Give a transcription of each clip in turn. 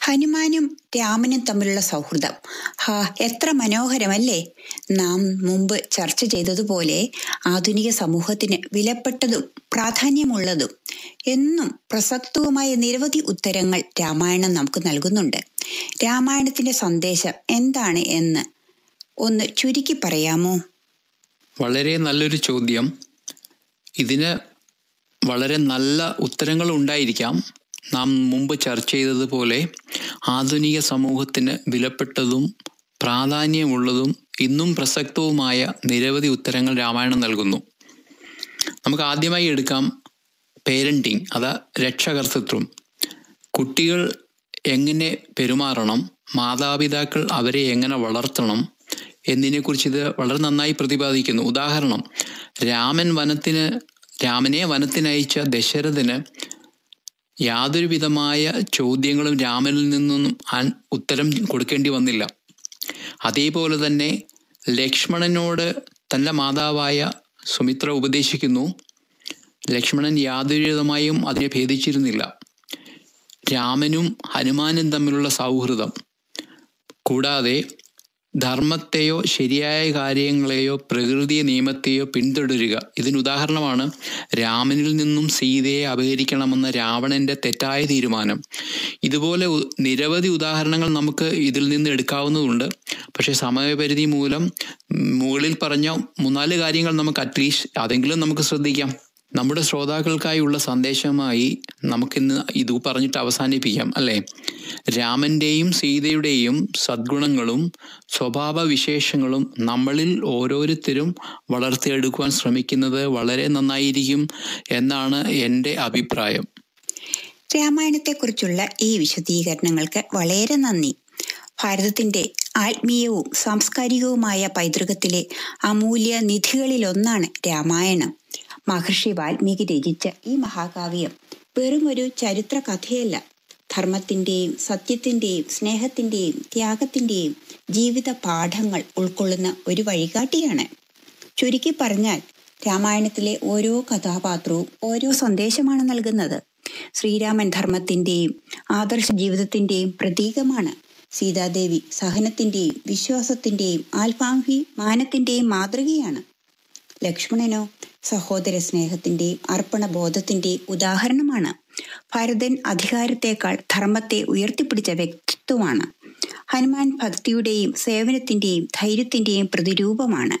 ഹനുമാനും രാമനും തമ്മിലുള്ള സൗഹൃദം ഹാ എത്ര മനോഹരമല്ലേ നാം മുമ്പ് ചർച്ച ചെയ്തതുപോലെ ആധുനിക സമൂഹത്തിന് വിലപ്പെട്ടതും പ്രാധാന്യമുള്ളതും എന്നും പ്രസക്തവുമായ നിരവധി ഉത്തരങ്ങൾ രാമായണം നമുക്ക് നൽകുന്നുണ്ട് രാമായണത്തിന്റെ സന്ദേശം എന്താണ് എന്ന് ഒന്ന് ചുരുക്കി പറയാമോ വളരെ നല്ലൊരു ചോദ്യം ഇതിന് വളരെ നല്ല ഉത്തരങ്ങൾ ഉണ്ടായിരിക്കാം നാം മുമ്പ് ചർച്ച ചെയ്തതുപോലെ ആധുനിക സമൂഹത്തിന് വിലപ്പെട്ടതും പ്രാധാന്യമുള്ളതും ഇന്നും പ്രസക്തവുമായ നിരവധി ഉത്തരങ്ങൾ രാമായണം നൽകുന്നു നമുക്ക് ആദ്യമായി എടുക്കാം പേരൻറ്റിങ് അതാ രക്ഷകർത്തൃത്വം കുട്ടികൾ എങ്ങനെ പെരുമാറണം മാതാപിതാക്കൾ അവരെ എങ്ങനെ വളർത്തണം എന്നതിനെക്കുറിച്ച് ഇത് വളരെ നന്നായി പ്രതിപാദിക്കുന്നു ഉദാഹരണം രാമൻ വനത്തിന് രാമനെ വനത്തിനയച്ച ദശരഥന് യാതൊരു വിധമായ ചോദ്യങ്ങളും രാമനിൽ നിന്നൊന്നും ഉത്തരം കൊടുക്കേണ്ടി വന്നില്ല അതേപോലെ തന്നെ ലക്ഷ്മണനോട് തൻ്റെ മാതാവായ സുമിത്ര ഉപദേശിക്കുന്നു ലക്ഷ്മണൻ യാതൊരു വിധമായും അതിനെ ഭേദിച്ചിരുന്നില്ല രാമനും ഹനുമാനും തമ്മിലുള്ള സൗഹൃദം കൂടാതെ ധർമ്മത്തെയോ ശരിയായ കാര്യങ്ങളെയോ പ്രകൃതി നിയമത്തെയോ പിന്തുടരുക ഇതിനുദാഹരണമാണ് രാമനിൽ നിന്നും സീതയെ അപഹരിക്കണമെന്ന രാവണന്റെ തെറ്റായ തീരുമാനം ഇതുപോലെ നിരവധി ഉദാഹരണങ്ങൾ നമുക്ക് ഇതിൽ നിന്ന് എടുക്കാവുന്നതുണ്ട് പക്ഷേ സമയപരിധി മൂലം മുകളിൽ പറഞ്ഞ മൂന്നാല് കാര്യങ്ങൾ നമുക്ക് അറ്റ്ലീസ്റ്റ് അതെങ്കിലും നമുക്ക് ശ്രദ്ധിക്കാം നമ്മുടെ ശ്രോതാക്കൾക്കായുള്ള സന്ദേശമായി നമുക്കിന്ന് ഇത് പറഞ്ഞിട്ട് അവസാനിപ്പിക്കാം അല്ലേ രാമന്റെയും സീതയുടെയും സദ്ഗുണങ്ങളും സ്വഭാവ വിശേഷങ്ങളും നമ്മളിൽ ഓരോരുത്തരും വളർത്തിയെടുക്കുവാൻ ശ്രമിക്കുന്നത് വളരെ നന്നായിരിക്കും എന്നാണ് എൻ്റെ അഭിപ്രായം രാമായണത്തെക്കുറിച്ചുള്ള ഈ വിശദീകരണങ്ങൾക്ക് വളരെ നന്ദി ഭാരതത്തിന്റെ ആത്മീയവും സാംസ്കാരികവുമായ പൈതൃകത്തിലെ അമൂല്യ നിധികളിലൊന്നാണ് രാമായണം മഹർഷി വാൽമീകി രചിച്ച ഈ മഹാകാവ്യം വെറും ഒരു ചരിത്ര കഥയല്ല ധർമ്മത്തിന്റെയും സത്യത്തിന്റെയും സ്നേഹത്തിന്റെയും ത്യാഗത്തിന്റെയും ജീവിത പാഠങ്ങൾ ഉൾക്കൊള്ളുന്ന ഒരു വഴികാട്ടിയാണ് ചുരുക്കി പറഞ്ഞാൽ രാമായണത്തിലെ ഓരോ കഥാപാത്രവും ഓരോ സന്ദേശമാണ് നൽകുന്നത് ശ്രീരാമൻ ധർമ്മത്തിന്റെയും ആദർശ ജീവിതത്തിന്റെയും പ്രതീകമാണ് സീതാദേവി സഹനത്തിന്റെയും വിശ്വാസത്തിന്റെയും ആത്മാഭിമാനത്തിന്റെയും മാതൃകയാണ് ലക്ഷ്മണനോ സഹോദര സ്നേഹത്തിന്റെയും അർപ്പണബോധത്തിന്റെയും ഉദാഹരണമാണ് ഭരതൻ അധികാരത്തേക്കാൾ ധർമ്മത്തെ ഉയർത്തിപ്പിടിച്ച വ്യക്തിത്വമാണ് ഹനുമാൻ ഭക്തിയുടെയും സേവനത്തിന്റെയും ധൈര്യത്തിന്റെയും പ്രതിരൂപമാണ്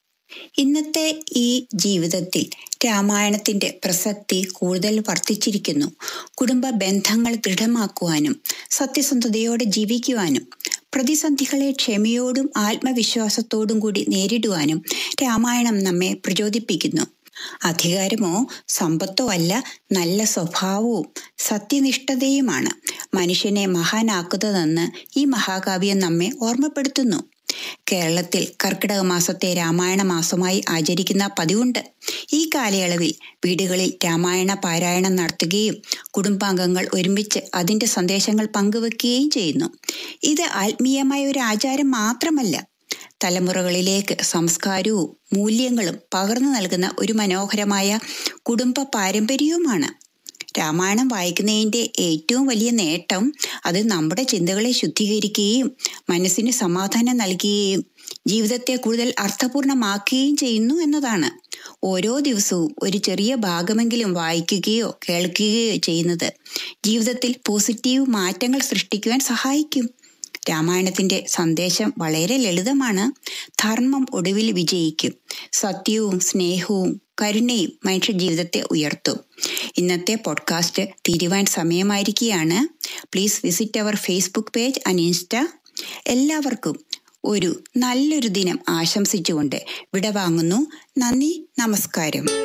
ഇന്നത്തെ ഈ ജീവിതത്തിൽ രാമായണത്തിന്റെ പ്രസക്തി കൂടുതൽ വർദ്ധിച്ചിരിക്കുന്നു കുടുംബ ബന്ധങ്ങൾ ദൃഢമാക്കുവാനും സത്യസന്ധതയോടെ ജീവിക്കുവാനും പ്രതിസന്ധികളെ ക്ഷമയോടും ആത്മവിശ്വാസത്തോടും കൂടി നേരിടുവാനും രാമായണം നമ്മെ പ്രചോദിപ്പിക്കുന്നു അധികാരമോ സമ്പത്തോ അല്ല നല്ല സ്വഭാവവും സത്യനിഷ്ഠതയുമാണ് മനുഷ്യനെ മഹാനാക്കുന്നതെന്ന് ഈ മഹാകാവ്യം നമ്മെ ഓർമ്മപ്പെടുത്തുന്നു കേരളത്തിൽ കർക്കിടക മാസത്തെ രാമായണ മാസമായി ആചരിക്കുന്ന പതിവുണ്ട് ഈ കാലയളവിൽ വീടുകളിൽ രാമായണ പാരായണം നടത്തുകയും കുടുംബാംഗങ്ങൾ ഒരുമിച്ച് അതിന്റെ സന്ദേശങ്ങൾ പങ്കുവെക്കുകയും ചെയ്യുന്നു ഇത് ആത്മീയമായ ഒരു ആചാരം മാത്രമല്ല തലമുറകളിലേക്ക് സംസ്കാരവും മൂല്യങ്ങളും പകർന്നു നൽകുന്ന ഒരു മനോഹരമായ കുടുംബ പാരമ്പര്യവുമാണ് രാമായണം വായിക്കുന്നതിൻ്റെ ഏറ്റവും വലിയ നേട്ടം അത് നമ്മുടെ ചിന്തകളെ ശുദ്ധീകരിക്കുകയും മനസ്സിന് സമാധാനം നൽകുകയും ജീവിതത്തെ കൂടുതൽ അർത്ഥപൂർണമാക്കുകയും ചെയ്യുന്നു എന്നതാണ് ഓരോ ദിവസവും ഒരു ചെറിയ ഭാഗമെങ്കിലും വായിക്കുകയോ കേൾക്കുകയോ ചെയ്യുന്നത് ജീവിതത്തിൽ പോസിറ്റീവ് മാറ്റങ്ങൾ സൃഷ്ടിക്കുവാൻ സഹായിക്കും രാമായണത്തിന്റെ സന്ദേശം വളരെ ലളിതമാണ് ധർമ്മം ഒടുവിൽ വിജയിക്കും സത്യവും സ്നേഹവും കരുണയും മനുഷ്യ ജീവിതത്തെ ഉയർത്തും ഇന്നത്തെ പോഡ്കാസ്റ്റ് തീരുവാൻ സമയമായിരിക്കുകയാണ് പ്ലീസ് വിസിറ്റ് അവർ ഫേസ്ബുക്ക് പേജ് ആൻഡ് ഇൻസ്റ്റ എല്ലാവർക്കും ഒരു നല്ലൊരു ദിനം ആശംസിച്ചുകൊണ്ട് വിടവാങ്ങുന്നു നന്ദി നമസ്കാരം